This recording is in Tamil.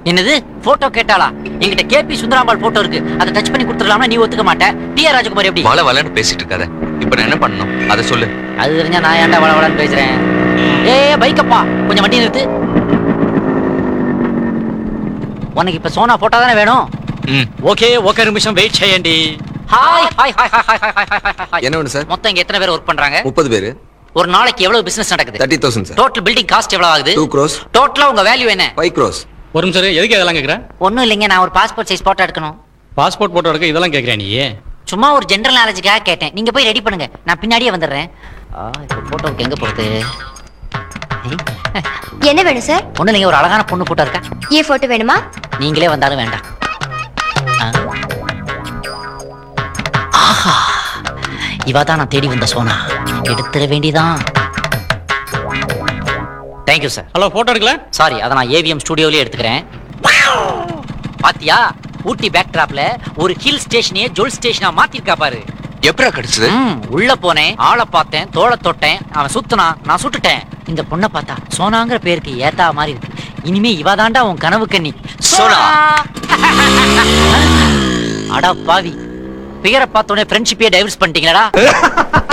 என்னது போட்டோ கேட்டாளா என்கிட்ட கேபி சுந்தராம்பாள் போட்டோ இருக்கு அதை டச் பண்ணி கொடுத்துடலாம்னா நீ ஒத்துக்க மாட்ட டி ஆர் ராஜகுமார் எப்படி வள வளன்னு பேசிட்டு இருக்காத இப்ப நான் என்ன பண்ணணும் அதை சொல்லு அது தெரிஞ்சா நான் ஏன்டா வள வளன்னு பேசுறேன் ஏ பைக்கப்பா கொஞ்சம் வண்டி நிறுத்து உனக்கு இப்ப சோனா போட்டோ தானே வேணும் ம் ఓకే ఒక నిమిషం వెయిట్ చేయండి hi hi hi hi hi hi hi hi hi என்ன வேணும் சார் மொத்தம் இங்க எத்தனை பேர் ஒர்க் பண்றாங்க முப்பது பேர் ஒரு நாளைக்கு எவ்வளவு பிசினஸ் நடக்குது thirty thousand sir total building cost எவ்வளவு ஆகுது டூ க்ரோஸ் டோட்டலா உங்க வேல்யூ என்ன ஃபைவ் க்ரோஸ் ஒரு நிமிஷம் எதுக்கு இதெல்லாம் கேக்குற ஒண்ணும் இல்லைங்க நான் ஒரு பாஸ்போர்ட் சைஸ் போட்டோ எடுக்கணும் பாஸ்போர்ட் போட்டோ எடுக்க இதெல்லாம் கேக்குறேன் நீ சும்மா ஒரு ஜெனரல் நாலேஜுக்காக கேட்டேன் நீங்க போய் ரெடி பண்ணுங்க நான் பின்னாடியே வந்துடுறேன் ஆ இப்போ போட்டோவுக்கு எங்க போறது என்ன வேணும் சார் ஒண்ணு இல்லைங்க ஒரு அழகான பொண்ணு போட்டோ இருக்கா ஏ போட்டோ வேணுமா நீங்களே வந்தாலும் வேண்டாம் ஆ. ஆஹா இவா தான் நான் தேடி வந்த சோனா எடுத்துட வேண்டியதான் தேங்க்யூ சார் ஹலோ போட்டோ எடுக்கல சாரி அதை நான் ஏவிஎம் ஸ்டுடியோலயே எடுத்துக்கிறேன் பாத்தியா ஊட்டி பேக்ட்ராப்ல ஒரு ஹில் ஸ்டேஷனையே ஜொல் ஸ்டேஷனா மாத்திருக்கா பாரு எப்படா கிடைச்சது ம், உள்ள போனேன் ஆளை பார்த்தேன் தோளை தொட்டேன் அவன் சுத்துனான் நான் சுட்டுட்டேன் இந்த பொண்ணை பார்த்தா சோனாங்கிற பேருக்கு ஏத்தா மாதிரி இருக்கு இனிமே இவாதாண்டா உன் கனவு கண்ணி சோனா. அடா பாவி பெயரை பார்த்தோன்னே ஃப்ரெண்ட்ஷிப்பே டைவர்ஸ் பண்ணிட்டீங்களடா